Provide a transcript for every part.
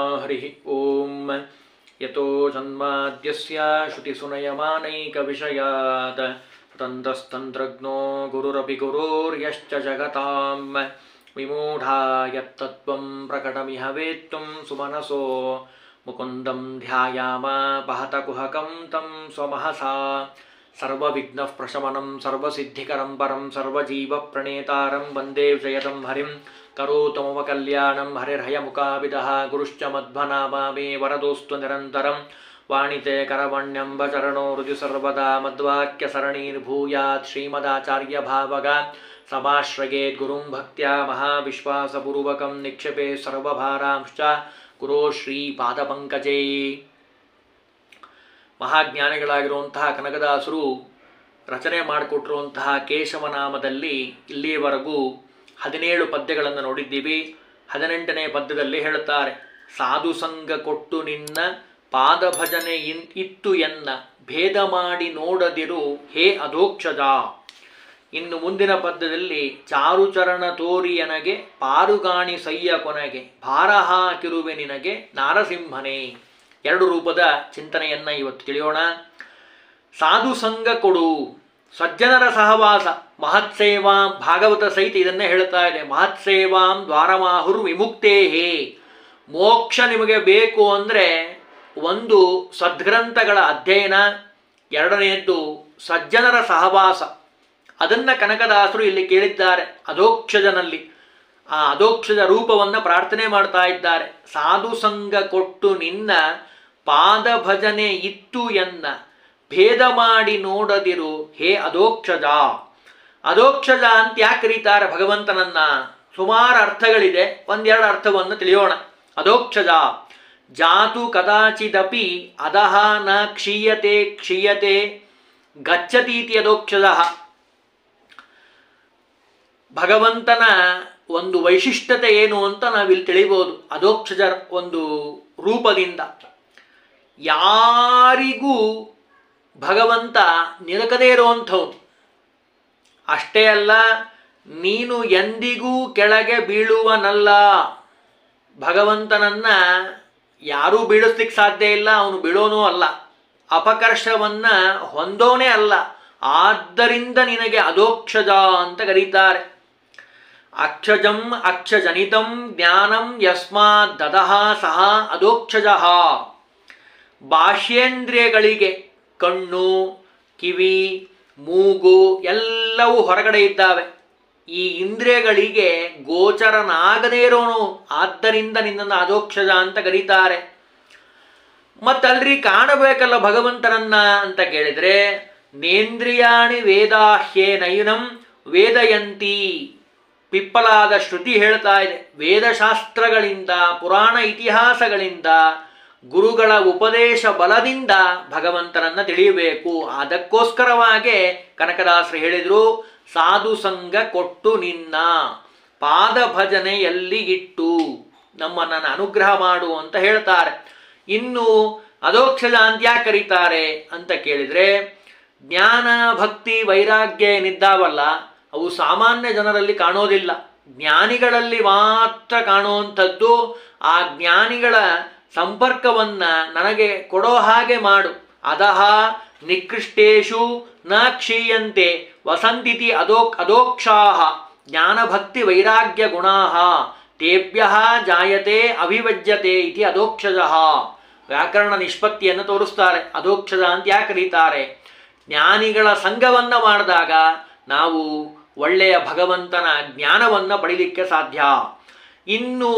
हरिः ॐ यतो जन्माद्यस्य श्रुतिसुनयमानैकविषयात् तन्तस्तन्त्रज्ञो गुरुरपि गुरोर्यश्च जगतां विमूढा यत्तत्त्वं प्रकटमिह वेत्तुं सुमनसो मुकुन्दं ध्यायाम पहतकुहकं तं स्वमहसा सर्वविघ्नः प्रशमनं सर्वसिद्धिकरं परं सर्वजीवप्रणेतारं वन्दे जयतं हरिं करोतु मम कल्याणं हरिर्हयमुखाविदः गुरुश्च मध्वनामा मे वरदोऽस्तु निरन्तरं वाणिते करवण्यम्बचरणो हृदि सर्वदा मद्वाक्यसरणीर्भूयात् श्रीमदाचार्यभावगा समाश्रयेत् गुरुं भक्त्या महाविश्वासपूर्वकं निक्षेपे सर्वभारांश्च ಗುರೋ ಶ್ರೀ ಪಾದಪಂಕಜೇ ಮಹಾಜ್ಞಾನಿಗಳಾಗಿರುವಂತಹ ಕನಕದಾಸರು ರಚನೆ ಮಾಡಿಕೊಟ್ಟಿರುವಂತಹ ಕೇಶವನಾಮದಲ್ಲಿ ಇಲ್ಲಿಯವರೆಗೂ ಹದಿನೇಳು ಪದ್ಯಗಳನ್ನು ನೋಡಿದ್ದೀವಿ ಹದಿನೆಂಟನೇ ಪದ್ಯದಲ್ಲಿ ಹೇಳುತ್ತಾರೆ ಸಾಧು ಸಂಘ ಕೊಟ್ಟು ನಿನ್ನ ಪಾದಭಜನೆ ಇನ್ ಇತ್ತು ಎನ್ನ ಭೇದ ಮಾಡಿ ನೋಡದಿರು ಹೇ ಅಧೋಕ್ಷಜ ಇನ್ನು ಮುಂದಿನ ಪದ್ಯದಲ್ಲಿ ಚಾರುಚರಣ ತೋರಿಯನಗೆ ಪಾರುಗಾಣಿ ಸಯ್ಯ ಕೊನೆಗೆ ಭಾರ ಹಾಕಿರುವೆ ನಿನಗೆ ನಾರಸಿಂಹನೇ ಎರಡು ರೂಪದ ಚಿಂತನೆಯನ್ನ ಇವತ್ತು ತಿಳಿಯೋಣ ಸಾಧು ಸಂಘ ಕೊಡು ಸಜ್ಜನರ ಸಹವಾಸ ಮಹತ್ಸೇವಾಂ ಭಾಗವತ ಸಹಿತ ಇದನ್ನೇ ಹೇಳ್ತಾ ಇದೆ ಮಹತ್ಸೇವಾಂ ದ್ವಾರಮಾಹುರ್ ವಿಮುಕ್ತೇಹೇ ಮೋಕ್ಷ ನಿಮಗೆ ಬೇಕು ಅಂದರೆ ಒಂದು ಸದ್ಗ್ರಂಥಗಳ ಅಧ್ಯಯನ ಎರಡನೆಯದ್ದು ಸಜ್ಜನರ ಸಹವಾಸ ಅದನ್ನ ಕನಕದಾಸರು ಇಲ್ಲಿ ಕೇಳಿದ್ದಾರೆ ಅಧೋಕ್ಷಜನಲ್ಲಿ ಆ ಅಧೋಕ್ಷಜ ರೂಪವನ್ನು ಪ್ರಾರ್ಥನೆ ಮಾಡ್ತಾ ಇದ್ದಾರೆ ಸಾಧು ಸಂಘ ಕೊಟ್ಟು ನಿನ್ನ ಪಾದ ಭಜನೆ ಇತ್ತು ಎನ್ನ ಭೇದ ಮಾಡಿ ನೋಡದಿರು ಹೇ ಅಧೋಕ್ಷಜ ಅಧೋಕ್ಷಜ ಅಂತ ಯಾಕೆ ಕರೀತಾರೆ ಭಗವಂತನನ್ನ ಸುಮಾರು ಅರ್ಥಗಳಿದೆ ಒಂದೆರಡು ಅರ್ಥವನ್ನು ತಿಳಿಯೋಣ ಅಧೋಕ್ಷಜ ಜಾತು ಕದಾಚಿದಪಿ ಅಧಃ ನ ಕ್ಷೀಯತೆ ಕ್ಷೀಯತೆ ಗಚ್ಚತೀತಿ ಅಧೋಕ್ಷಜ ಭಗವಂತನ ಒಂದು ವೈಶಿಷ್ಟ್ಯತೆ ಏನು ಅಂತ ನಾವಿಲ್ಲಿ ತಿಳಿಬೋದು ಅಧೋಕ್ಷಜ ಒಂದು ರೂಪದಿಂದ ಯಾರಿಗೂ ಭಗವಂತ ನಿಲಕದೇ ಇರುವಂಥವ್ನು ಅಷ್ಟೇ ಅಲ್ಲ ನೀನು ಎಂದಿಗೂ ಕೆಳಗೆ ಬೀಳುವನಲ್ಲ ಭಗವಂತನನ್ನ ಯಾರೂ ಬೀಳಿಸ್ಲಿಕ್ಕೆ ಸಾಧ್ಯ ಇಲ್ಲ ಅವನು ಬೀಳೋನೂ ಅಲ್ಲ ಅಪಕರ್ಷವನ್ನ ಹೊಂದೋನೇ ಅಲ್ಲ ಆದ್ದರಿಂದ ನಿನಗೆ ಅಧೋಕ್ಷಜ ಅಂತ ಕರೀತಾರೆ ಅಕ್ಷಜಂ ಅಕ್ಷಜನಿತಂ ಜ್ಞಾನಂ ಯಸ್ಮಾತ್ ದದಹ ಸಹ ಅಧೋಕ್ಷಜ ಬಾಹ್ಯೇಂದ್ರಿಯಗಳಿಗೆ ಕಣ್ಣು ಕಿವಿ ಮೂಗು ಎಲ್ಲವೂ ಹೊರಗಡೆ ಇದ್ದಾವೆ ಈ ಇಂದ್ರಿಯಗಳಿಗೆ ಗೋಚರನಾಗದೇ ಇರೋನು ಆದ್ದರಿಂದ ನಿನ್ನನ್ನು ಅಧೋಕ್ಷಜ ಅಂತ ಕರೀತಾರೆ ಮತ್ತಲ್ರಿ ಕಾಣಬೇಕಲ್ಲ ಭಗವಂತನನ್ನ ಅಂತ ಕೇಳಿದ್ರೆ ನೇಂದ್ರಿಯಾಣಿ ವೇದಾಹ್ಯೇ ನಯನಂ ವೇದಯಂತಿ ಪಿಪ್ಪಲಾದ ಶ್ರುತಿ ಹೇಳ್ತಾ ಇದೆ ವೇದಶಾಸ್ತ್ರಗಳಿಂದ ಪುರಾಣ ಇತಿಹಾಸಗಳಿಂದ ಗುರುಗಳ ಉಪದೇಶ ಬಲದಿಂದ ಭಗವಂತನನ್ನ ತಿಳಿಯಬೇಕು ಅದಕ್ಕೋಸ್ಕರವಾಗೇ ಕನಕದಾಸರು ಹೇಳಿದರು ಸಾಧು ಸಂಘ ಕೊಟ್ಟು ನಿನ್ನ ಪಾದ ಭಜನೆಯಲ್ಲಿ ಇಟ್ಟು ನಮ್ಮನ್ನು ಅನುಗ್ರಹ ಮಾಡು ಅಂತ ಹೇಳ್ತಾರೆ ಇನ್ನು ಅಧೋಕ್ಷಜ ಅಂತ ಯಾಕೆ ಕರೀತಾರೆ ಅಂತ ಕೇಳಿದ್ರೆ ಜ್ಞಾನ ಭಕ್ತಿ ವೈರಾಗ್ಯ ಏನಿದ್ದಾವಲ್ಲ ಅವು ಸಾಮಾನ್ಯ ಜನರಲ್ಲಿ ಕಾಣೋದಿಲ್ಲ ಜ್ಞಾನಿಗಳಲ್ಲಿ ಮಾತ್ರ ಕಾಣುವಂಥದ್ದು ಆ ಜ್ಞಾನಿಗಳ ಸಂಪರ್ಕವನ್ನ ನನಗೆ ಕೊಡೋ ಹಾಗೆ ಮಾಡು ಅದಹ ನಿಕೃಷ್ಟೇಶು ನ ಕ್ಷೀಯಂತೆ ವಸಂತಿತಿ ಅದೋ ಅದೋಕ್ಷಾಹ ಜ್ಞಾನಭಕ್ತಿ ವೈರಾಗ್ಯ ಗುಣಾಹ ತೇಭ್ಯ ಜಾಯತೆ ಅಭಿವಜ್ಯತೆ ಇತಿ ಅಧೋಕ್ಷಜ ವ್ಯಾಕರಣ ನಿಷ್ಪತ್ತಿಯನ್ನು ತೋರಿಸ್ತಾರೆ ಅಧೋಕ್ಷಜ ಅಂತ ಯಾಕೆ ಕರೀತಾರೆ ಜ್ಞಾನಿಗಳ ಸಂಘವನ್ನ ಮಾಡಿದಾಗ ನಾವು ಒಳ್ಳೆಯ ಭಗವಂತನ ಜ್ಞಾನವನ್ನು ಪಡಿಲಿಕ್ಕೆ ಸಾಧ್ಯ ಇನ್ನು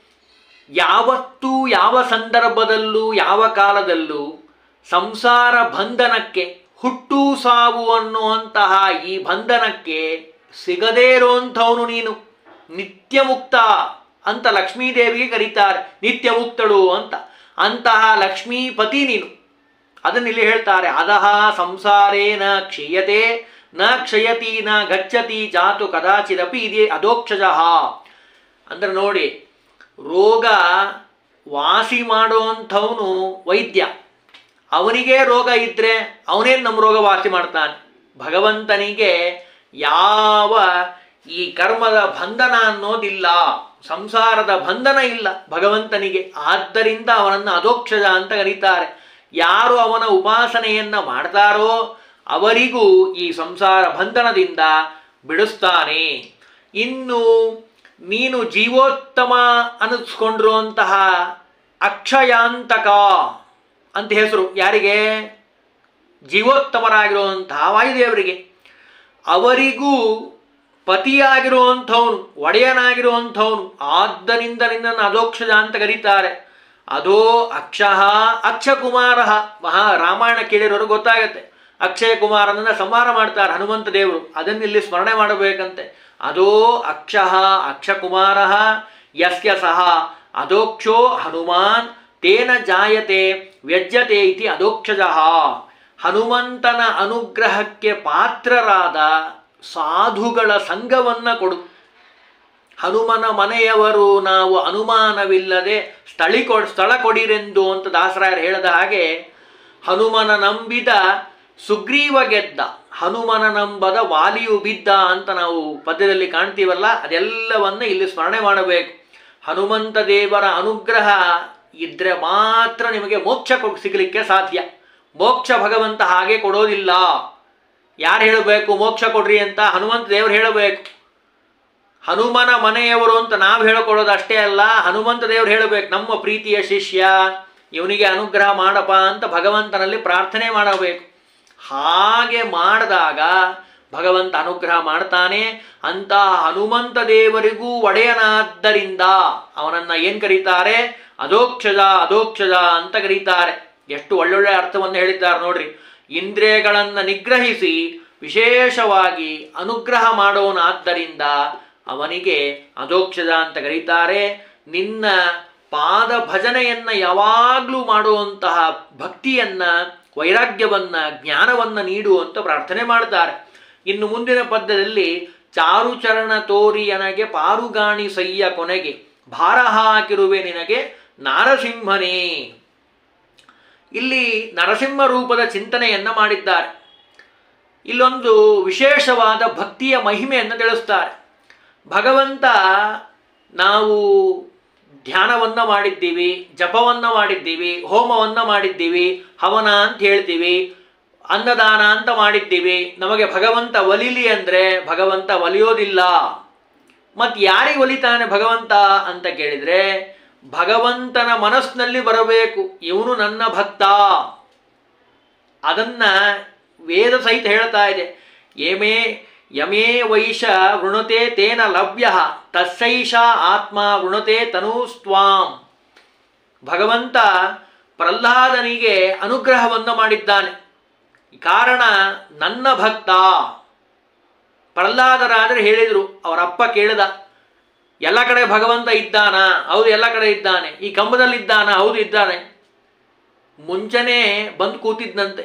ಯಾವತ್ತೂ ಯಾವ ಸಂದರ್ಭದಲ್ಲೂ ಯಾವ ಕಾಲದಲ್ಲೂ ಸಂಸಾರ ಬಂಧನಕ್ಕೆ ಹುಟ್ಟು ಸಾವು ಅನ್ನುವಂತಹ ಈ ಬಂಧನಕ್ಕೆ ಸಿಗದೇ ಇರುವಂಥವನು ನೀನು ನಿತ್ಯ ಮುಕ್ತ ಅಂತ ಲಕ್ಷ್ಮೀದೇವಿಗೆ ಕರೀತಾರೆ ನಿತ್ಯ ಮುಕ್ತಳು ಅಂತ ಅಂತಹ ಲಕ್ಷ್ಮೀಪತಿ ನೀನು ಅದನ್ನ ಇಲ್ಲಿ ಹೇಳ್ತಾರೆ ಅದಹ ಸಂಸಾರೇನ ಕ್ಷೀಯತೆ ನ ಕ್ಷಯತಿ ನ ಗಚ್ಚತಿ ಜಾತು ಕದಾಚಿದಪಿ ಇದೆ ಅಧೋಕ್ಷಜ ಅಂದ್ರೆ ನೋಡಿ ರೋಗ ವಾಸಿ ಮಾಡುವಂಥವನು ವೈದ್ಯ ಅವನಿಗೆ ರೋಗ ಇದ್ರೆ ಅವನೇನು ನಮ್ಮ ರೋಗ ವಾಸಿ ಮಾಡ್ತಾನೆ ಭಗವಂತನಿಗೆ ಯಾವ ಈ ಕರ್ಮದ ಬಂಧನ ಅನ್ನೋದಿಲ್ಲ ಸಂಸಾರದ ಬಂಧನ ಇಲ್ಲ ಭಗವಂತನಿಗೆ ಆದ್ದರಿಂದ ಅವನನ್ನು ಅಧೋಕ್ಷಜ ಅಂತ ಕರೀತಾರೆ ಯಾರು ಅವನ ಉಪಾಸನೆಯನ್ನ ಮಾಡ್ತಾರೋ ಅವರಿಗೂ ಈ ಸಂಸಾರ ಬಂಧನದಿಂದ ಬಿಡಿಸ್ತಾನೆ ಇನ್ನು ನೀನು ಜೀವೋತ್ತಮ ಅನ್ನಿಸ್ಕೊಂಡಿರುವಂತಹ ಅಕ್ಷಯಾಂತಕ ಅಂತ ಹೆಸರು ಯಾರಿಗೆ ಜೀವೋತ್ತಮರಾಗಿರುವಂತಹ ವಾಯುದೇವರಿಗೆ ಅವರಿಗೂ ಪತಿಯಾಗಿರುವಂಥವನು ಒಡೆಯನಾಗಿರುವಂಥವನು ಆದ್ದರಿಂದ ನಿನ್ನನ್ನು ಅಧೋಕ್ಷಜ ಅಂತ ಕರೀತಾರೆ ಅದೋ ಅಕ್ಷಃ ಅಕ್ಷಕುಮಾರ ಮಹಾ ರಾಮಾಯಣ ಕೇಳಿರೋರು ಗೊತ್ತಾಗತ್ತೆ ಅಕ್ಷಯ ಕುಮಾರನನ್ನ ಸಂಹಾರ ಮಾಡ್ತಾರೆ ಹನುಮಂತ ದೇವರು ಅದನ್ನ ಇಲ್ಲಿ ಸ್ಮರಣೆ ಮಾಡಬೇಕಂತೆ ಅದೋ ಅಕ್ಷಃ ಅಕ್ಷಕುಮಾರ ಯಸ್ಯ ಸಹ ಅಧೋಕ್ಷೋ ಹನುಮಾನ್ ತೇನ ಜಾಯತೆ ವ್ಯಜ್ಯತೆ ಇತಿ ಅಧೋಕ್ಷಜ ಹನುಮಂತನ ಅನುಗ್ರಹಕ್ಕೆ ಪಾತ್ರರಾದ ಸಾಧುಗಳ ಸಂಘವನ್ನ ಕೊಡು ಹನುಮನ ಮನೆಯವರು ನಾವು ಅನುಮಾನವಿಲ್ಲದೆ ಸ್ಥಳಿ ಕೊ ಸ್ಥಳ ಕೊಡಿರೆಂದು ಅಂತ ದಾಸರಾಯರು ಹೇಳಿದ ಹಾಗೆ ಹನುಮನ ನಂಬಿದ ಸುಗ್ರೀವ ಗೆದ್ದ ಹನುಮನ ನಂಬದ ವಾಲಿಯು ಬಿದ್ದ ಅಂತ ನಾವು ಪದ್ಯದಲ್ಲಿ ಕಾಣ್ತೀವಲ್ಲ ಅದೆಲ್ಲವನ್ನ ಇಲ್ಲಿ ಸ್ಮರಣೆ ಮಾಡಬೇಕು ಹನುಮಂತ ದೇವರ ಅನುಗ್ರಹ ಇದ್ರೆ ಮಾತ್ರ ನಿಮಗೆ ಮೋಕ್ಷ ಕೊ- ಸಿಗಲಿಕ್ಕೆ ಸಾಧ್ಯ ಮೋಕ್ಷ ಭಗವಂತ ಹಾಗೆ ಕೊಡೋದಿಲ್ಲ ಯಾರು ಹೇಳಬೇಕು ಮೋಕ್ಷ ಕೊಡ್ರಿ ಅಂತ ಹನುಮಂತ ದೇವರು ಹೇಳಬೇಕು ಹನುಮನ ಮನೆಯವರು ಅಂತ ನಾವು ಹೇಳಿಕೊಡೋದು ಅಷ್ಟೇ ಅಲ್ಲ ಹನುಮಂತ ದೇವರು ಹೇಳಬೇಕು ನಮ್ಮ ಪ್ರೀತಿಯ ಶಿಷ್ಯ ಇವನಿಗೆ ಅನುಗ್ರಹ ಮಾಡಪ್ಪ ಅಂತ ಭಗವಂತನಲ್ಲಿ ಪ್ರಾರ್ಥನೆ ಮಾಡಬೇಕು ಹಾಗೆ ಮಾಡಿದಾಗ ಭಗವಂತ ಅನುಗ್ರಹ ಮಾಡ್ತಾನೆ ಅಂತ ಹನುಮಂತ ದೇವರಿಗೂ ಒಡೆಯನಾದ್ದರಿಂದ ಅವನನ್ನ ಏನ್ ಕರೀತಾರೆ ಅಧೋಕ್ಷಜ ಅಧೋಕ್ಷಜ ಅಂತ ಕರೀತಾರೆ ಎಷ್ಟು ಒಳ್ಳೊಳ್ಳೆ ಅರ್ಥವನ್ನು ಹೇಳಿದ್ದಾರೆ ನೋಡ್ರಿ ಇಂದ್ರಿಯಗಳನ್ನ ನಿಗ್ರಹಿಸಿ ವಿಶೇಷವಾಗಿ ಅನುಗ್ರಹ ಮಾಡೋನಾದ್ದರಿಂದ ಅವನಿಗೆ ಅಧೋಕ್ಷಜ ಅಂತ ಕರೀತಾರೆ ನಿನ್ನ ಪಾದ ಭಜನೆಯನ್ನ ಯಾವಾಗಲೂ ಮಾಡುವಂತಹ ಭಕ್ತಿಯನ್ನ ವೈರಾಗ್ಯವನ್ನ ಜ್ಞಾನವನ್ನ ನೀಡು ಅಂತ ಪ್ರಾರ್ಥನೆ ಮಾಡ್ತಾರೆ ಇನ್ನು ಮುಂದಿನ ಪದ್ಯದಲ್ಲಿ ಚಾರುಚರಣ ತೋರಿಯನಗೆ ಪಾರುಗಾಣಿ ಸಯ್ಯ ಕೊನೆಗೆ ಭಾರ ಹಾಕಿರುವೆ ನಿನಗೆ ನಾರಸಿಂಹನೇ ಇಲ್ಲಿ ನರಸಿಂಹ ರೂಪದ ಚಿಂತನೆಯನ್ನ ಮಾಡಿದ್ದಾರೆ ಇಲ್ಲೊಂದು ವಿಶೇಷವಾದ ಭಕ್ತಿಯ ಮಹಿಮೆಯನ್ನು ತಿಳಿಸ್ತಾರೆ ಭಗವಂತ ನಾವು ಧ್ಯಾನವನ್ನ ಮಾಡಿದ್ದೀವಿ ಜಪವನ್ನ ಮಾಡಿದ್ದೀವಿ ಹೋಮವನ್ನ ಮಾಡಿದ್ದೀವಿ ಹವನ ಅಂತ ಹೇಳ್ತೀವಿ ಅನ್ನದಾನ ಅಂತ ಮಾಡಿದ್ದೀವಿ ನಮಗೆ ಭಗವಂತ ಒಲಿಲಿ ಅಂದ್ರೆ ಭಗವಂತ ಒಲಿಯೋದಿಲ್ಲ ಮತ್ ಯಾರಿಗೆ ಒಲಿತಾನೆ ಭಗವಂತ ಅಂತ ಕೇಳಿದ್ರೆ ಭಗವಂತನ ಮನಸ್ಸಿನಲ್ಲಿ ಬರಬೇಕು ಇವನು ನನ್ನ ಭಕ್ತ ಅದನ್ನ ವೇದ ಸಹಿತ ಹೇಳ್ತಾ ಇದೆ ಏಮೇ ಯಮೇ ವೈಶ ವೃಣತೆ ತೇನ ಲಭ್ಯ ತಸ್ಸೈಷ ಆತ್ಮ ವೃಣತೆ ತನೂಸ್ತ್ವಾಂ ಭಗವಂತ ಪ್ರಹ್ಲಾದನಿಗೆ ಅನುಗ್ರಹವನ್ನು ಮಾಡಿದ್ದಾನೆ ಕಾರಣ ನನ್ನ ಭಕ್ತ ಪ್ರಹ್ಲಾದರಾದರೆ ಹೇಳಿದರು ಅವರಪ್ಪ ಕೇಳಿದ ಎಲ್ಲ ಕಡೆ ಭಗವಂತ ಇದ್ದಾನ ಹೌದು ಎಲ್ಲ ಕಡೆ ಇದ್ದಾನೆ ಈ ಕಂಬದಲ್ಲಿ ಇದ್ದಾನ ಹೌದು ಇದ್ದಾನೆ ಮುಂಚೆನೇ ಬಂದು ಕೂತಿದ್ದಂತೆ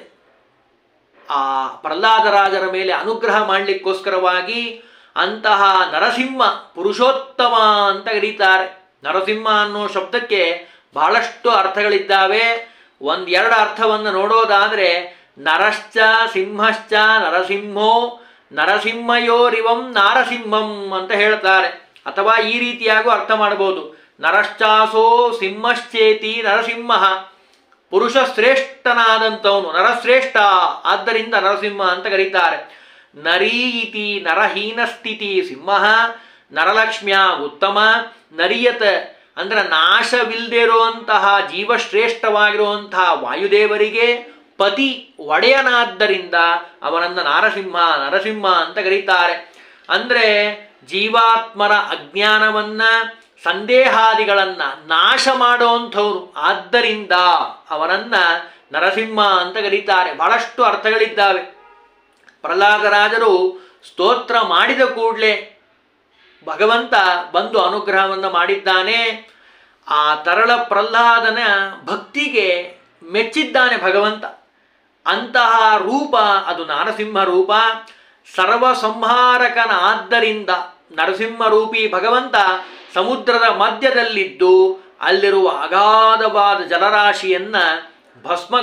ಆ ಪ್ರಹ್ಲಾದರಾಜರ ಮೇಲೆ ಅನುಗ್ರಹ ಮಾಡಲಿಕ್ಕೋಸ್ಕರವಾಗಿ ಅಂತಹ ನರಸಿಂಹ ಪುರುಷೋತ್ತಮ ಅಂತ ಕರೀತಾರೆ ನರಸಿಂಹ ಅನ್ನೋ ಶಬ್ದಕ್ಕೆ ಬಹಳಷ್ಟು ಅರ್ಥಗಳಿದ್ದಾವೆ ಒಂದೆರಡು ಅರ್ಥವನ್ನು ನೋಡೋದಾದ್ರೆ ನರಶ್ಚ ಸಿಂಹಶ್ಚ ನರಸಿಂಹೋ ನರಸಿಂಹಯೋರಿವಂ ನಾರಸಿಂಹಂ ಅಂತ ಹೇಳ್ತಾರೆ ಅಥವಾ ಈ ರೀತಿಯಾಗೂ ಅರ್ಥ ಮಾಡಬಹುದು ನರಶ್ಚಾಸೋ ಸಿಂಹಶ್ಚೇತಿ ನರಸಿಂಹ ಪುರುಷ ಶ್ರೇಷ್ಠನಾದಂಥವನು ನರಶ್ರೇಷ್ಠ ಆದ್ದರಿಂದ ನರಸಿಂಹ ಅಂತ ಕರೀತಾರೆ ನರೀ ಇತಿ ನರಹೀನ ಸ್ಥಿತಿ ಸಿಂಹ ನರಲಕ್ಷ್ಮ್ಯ ಉತ್ತಮ ನರಿಯತ ಅಂದ್ರೆ ನಾಶವಿಲ್ಲದೆ ಇರುವಂತಹ ಜೀವಶ್ರೇಷ್ಠವಾಗಿರುವಂತಹ ವಾಯುದೇವರಿಗೆ ಪತಿ ಒಡೆಯನಾದ್ದರಿಂದ ಅವನನ್ನ ನಾರಸಿಂಹ ನರಸಿಂಹ ಅಂತ ಕರೀತಾರೆ ಅಂದ್ರೆ ಜೀವಾತ್ಮರ ಅಜ್ಞಾನವನ್ನ ಸಂದೇಹಾದಿಗಳನ್ನ ನಾಶ ಮಾಡುವಂಥವ್ರು ಆದ್ದರಿಂದ ಅವನನ್ನ ನರಸಿಂಹ ಅಂತ ಕರೀತಾರೆ ಬಹಳಷ್ಟು ಅರ್ಥಗಳಿದ್ದಾವೆ ಪ್ರಹ್ಲಾದರಾಜರು ಸ್ತೋತ್ರ ಮಾಡಿದ ಕೂಡಲೇ ಭಗವಂತ ಬಂದು ಅನುಗ್ರಹವನ್ನು ಮಾಡಿದ್ದಾನೆ ಆ ತರಳ ಪ್ರಹ್ಲಾದನ ಭಕ್ತಿಗೆ ಮೆಚ್ಚಿದ್ದಾನೆ ಭಗವಂತ ಅಂತಹ ರೂಪ ಅದು ನಾರಸಿಂಹ ರೂಪ ಸರ್ವ ಸಂಹಾರಕನ ಆದ್ದರಿಂದ ನರಸಿಂಹ ರೂಪಿ ಭಗವಂತ ಸಮುದ್ರದ ಮಧ್ಯದಲ್ಲಿದ್ದು ಅಲ್ಲಿರುವ ಅಗಾಧವಾದ ಜಲರಾಶಿಯನ್ನ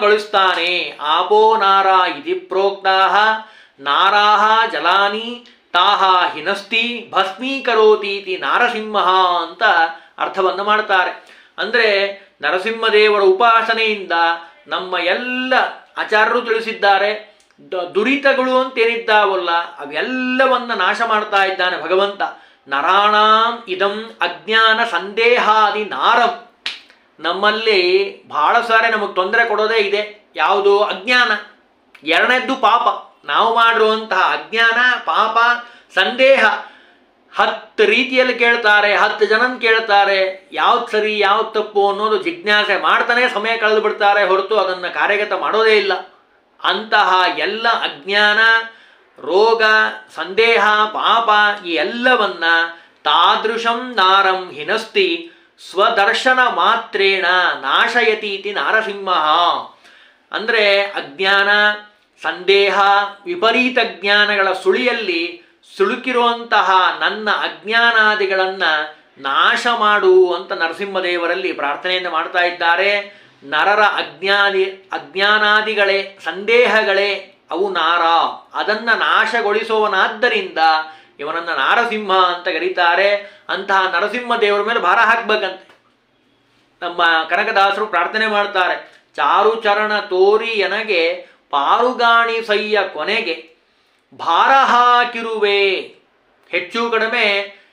ಭಸ್ಮಗೊಳಿಸ್ತಾನೆ ಆಪೋ ನಾರ ಇತಿ ಪ್ರೋಕ್ತಾ ನಾರಾಹ ಜಲಾನಿ ತಾಹ ಹಿನಸ್ತಿ ಭಸ್ಮೀಕರೋತೀತಿ ನಾರಸಿಂಹ ಅಂತ ಅರ್ಥವನ್ನು ಮಾಡ್ತಾರೆ ಅಂದರೆ ನರಸಿಂಹದೇವರ ಉಪಾಸನೆಯಿಂದ ನಮ್ಮ ಎಲ್ಲ ಆಚಾರ್ಯರು ತಿಳಿಸಿದ್ದಾರೆ ದ- ದುರಿತಗಳು ಅಂತೇನಿದ್ದಾವಲ್ಲ ಅವೆಲ್ಲವನ್ನ ನಾಶ ಮಾಡ್ತಾ ಇದ್ದಾನೆ ಭಗವಂತ ನರಾಣಾಂ ಇದಂ ಅಜ್ಞಾನ ಸಂದೇಹಾದಿ ನಾರಂ ನಮ್ಮಲ್ಲಿ ಬಹಳ ಸಾರಿ ನಮಗೆ ತೊಂದರೆ ಕೊಡೋದೇ ಇದೆ ಯಾವುದು ಅಜ್ಞಾನ ಎರಡನೇದ್ದು ಪಾಪ ನಾವು ಮಾಡಿರುವಂತಹ ಅಜ್ಞಾನ ಪಾಪ ಸಂದೇಹ ಹತ್ತು ರೀತಿಯಲ್ಲಿ ಕೇಳ್ತಾರೆ ಹತ್ತು ಜನನ್ ಕೇಳ್ತಾರೆ ಯಾವ್ದು ಸರಿ ಯಾವ್ದು ತಪ್ಪು ಅನ್ನೋದು ಜಿಜ್ಞಾಸೆ ಮಾಡ್ತಾನೆ ಸಮಯ ಕಳೆದು ಬಿಡ್ತಾರೆ ಹೊರತು ಅದನ್ನು ಕಾರ್ಯಗತ ಮಾಡೋದೇ ಇಲ್ಲ ಅಂತಹ ಎಲ್ಲ ಅಜ್ಞಾನ ರೋಗ ಸಂದೇಹ ಪಾಪ ಈ ಎಲ್ಲವನ್ನ ತಾದೃಶಂ ನಾರಂ ಹಿನಸ್ತಿ ಸ್ವದರ್ಶನ ಮಾತ್ರೇಣ ನಾಶಯತೀತಿ ನಾರಸಿಂಹ ಅಂದರೆ ಅಜ್ಞಾನ ಸಂದೇಹ ವಿಪರೀತ ಜ್ಞಾನಗಳ ಸುಳಿಯಲ್ಲಿ ಸುಳುಕಿರುವಂತಹ ನನ್ನ ಅಜ್ಞಾನಾದಿಗಳನ್ನು ನಾಶ ಮಾಡು ಅಂತ ನರಸಿಂಹದೇವರಲ್ಲಿ ಪ್ರಾರ್ಥನೆಯನ್ನು ಮಾಡ್ತಾ ಇದ್ದಾರೆ ನರರ ಅಜ್ಞಾನಿ ಅಜ್ಞಾನಾದಿಗಳೇ ಸಂದೇಹಗಳೇ ಅವು ನಾರ ಅದನ್ನು ನಾಶಗೊಳಿಸುವನಾದ್ದರಿಂದ ಇವನನ್ನು ನಾರಸಿಂಹ ಅಂತ ಕರೀತಾರೆ ಅಂತಹ ನರಸಿಂಹ ದೇವರ ಮೇಲೆ ಭಾರ ಹಾಕ್ಬೇಕಂತೆ ನಮ್ಮ ಕನಕದಾಸರು ಪ್ರಾರ್ಥನೆ ಮಾಡ್ತಾರೆ ಚಾರು ಚರಣ ತೋರಿ ಎನಗೆ ಪಾರುಗಾಣಿ ಸಯ್ಯ ಕೊನೆಗೆ ಭಾರ ಹಾಕಿರುವೆ ಹೆಚ್ಚು ಕಡಿಮೆ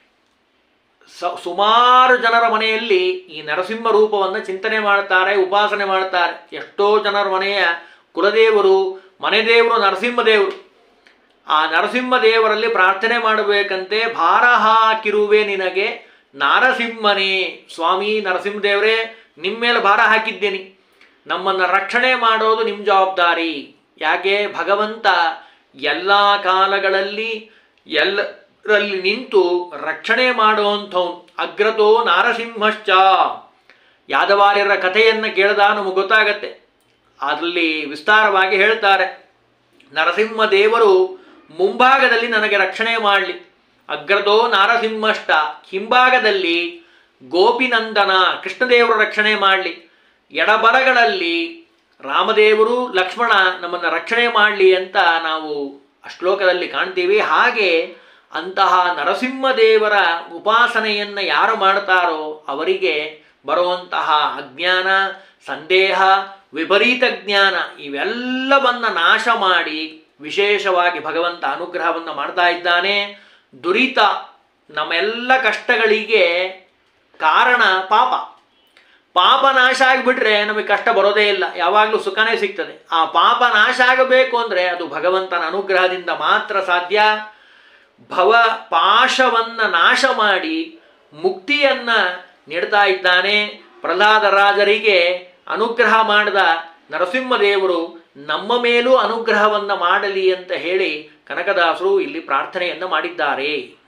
ಸ- ಸುಮಾರು ಜನರ ಮನೆಯಲ್ಲಿ ಈ ನರಸಿಂಹ ರೂಪವನ್ನು ಚಿಂತನೆ ಮಾಡ್ತಾರೆ ಉಪಾಸನೆ ಮಾಡ್ತಾರೆ ಎಷ್ಟೋ ಜನರ ಮನೆಯ ಕುಲದೇವರು ಮನೆದೇವರು ನರಸಿಂಹದೇವರು ಆ ನರಸಿಂಹ ದೇವರಲ್ಲಿ ಪ್ರಾರ್ಥನೆ ಮಾಡಬೇಕಂತೆ ಭಾರ ಹಾಕಿರುವೆ ನಿನಗೆ ನಾರಸಿಂಹನೇ ಸ್ವಾಮಿ ನರಸಿಂಹದೇವರೇ ನಿಮ್ಮ ಮೇಲೆ ಭಾರ ಹಾಕಿದ್ದೇನೆ ನಮ್ಮನ್ನು ರಕ್ಷಣೆ ಮಾಡೋದು ನಿಮ್ಮ ಜವಾಬ್ದಾರಿ ಯಾಕೆ ಭಗವಂತ ಎಲ್ಲ ಕಾಲಗಳಲ್ಲಿ ಎಲ್ಲರಲ್ಲಿ ನಿಂತು ರಕ್ಷಣೆ ಮಾಡುವಂಥವ್ನು ಅಗ್ರತೋ ನಾರಸಿಂಹಶ್ಚ ಯಾದವಾರ್ಯರ ಕಥೆಯನ್ನು ಕೇಳಿದ ನಮಗೆ ಗೊತ್ತಾಗತ್ತೆ ಅದರಲ್ಲಿ ವಿಸ್ತಾರವಾಗಿ ಹೇಳ್ತಾರೆ ನರಸಿಂಹ ದೇವರು ಮುಂಭಾಗದಲ್ಲಿ ನನಗೆ ರಕ್ಷಣೆ ಮಾಡಲಿ ಅಗ್ರದೋ ನಾರಸಿಂಹಷ್ಟ ಹಿಂಭಾಗದಲ್ಲಿ ಗೋಪಿನಂದನ ಕೃಷ್ಣದೇವರು ರಕ್ಷಣೆ ಮಾಡಲಿ ಎಡಬಲಗಳಲ್ಲಿ ರಾಮದೇವರು ಲಕ್ಷ್ಮಣ ನಮ್ಮನ್ನು ರಕ್ಷಣೆ ಮಾಡಲಿ ಅಂತ ನಾವು ಆ ಶ್ಲೋಕದಲ್ಲಿ ಕಾಣ್ತೀವಿ ಹಾಗೆ ಅಂತಹ ನರಸಿಂಹದೇವರ ಉಪಾಸನೆಯನ್ನು ಯಾರು ಮಾಡ್ತಾರೋ ಅವರಿಗೆ ಬರುವಂತಹ ಅಜ್ಞಾನ ಸಂದೇಹ ವಿಪರೀತ ಜ್ಞಾನ ಇವೆಲ್ಲವನ್ನ ನಾಶ ಮಾಡಿ ವಿಶೇಷವಾಗಿ ಭಗವಂತ ಅನುಗ್ರಹವನ್ನು ಮಾಡ್ತಾ ಇದ್ದಾನೆ ದುರಿತ ನಮ್ಮೆಲ್ಲ ಕಷ್ಟಗಳಿಗೆ ಕಾರಣ ಪಾಪ ಪಾಪ ನಾಶ ಆಗಿಬಿಟ್ರೆ ನಮಗೆ ಕಷ್ಟ ಬರೋದೇ ಇಲ್ಲ ಯಾವಾಗಲೂ ಸುಖನೇ ಸಿಗ್ತದೆ ಆ ಪಾಪ ನಾಶ ಆಗಬೇಕು ಅಂದರೆ ಅದು ಭಗವಂತನ ಅನುಗ್ರಹದಿಂದ ಮಾತ್ರ ಸಾಧ್ಯ ಭವ ಪಾಶವನ್ನ ನಾಶ ಮಾಡಿ ಮುಕ್ತಿಯನ್ನ ನೀಡ್ತಾ ಇದ್ದಾನೆ ಪ್ರಹ್ಲಾದ ರಾಜರಿಗೆ ಅನುಗ್ರಹ ಮಾಡಿದ ನರಸಿಂಹದೇವರು ನಮ್ಮ ಮೇಲೂ ಅನುಗ್ರಹವನ್ನ ಮಾಡಲಿ ಅಂತ ಹೇಳಿ ಕನಕದಾಸರು ಇಲ್ಲಿ ಪ್ರಾರ್ಥನೆಯನ್ನ ಮಾಡಿದ್ದಾರೆ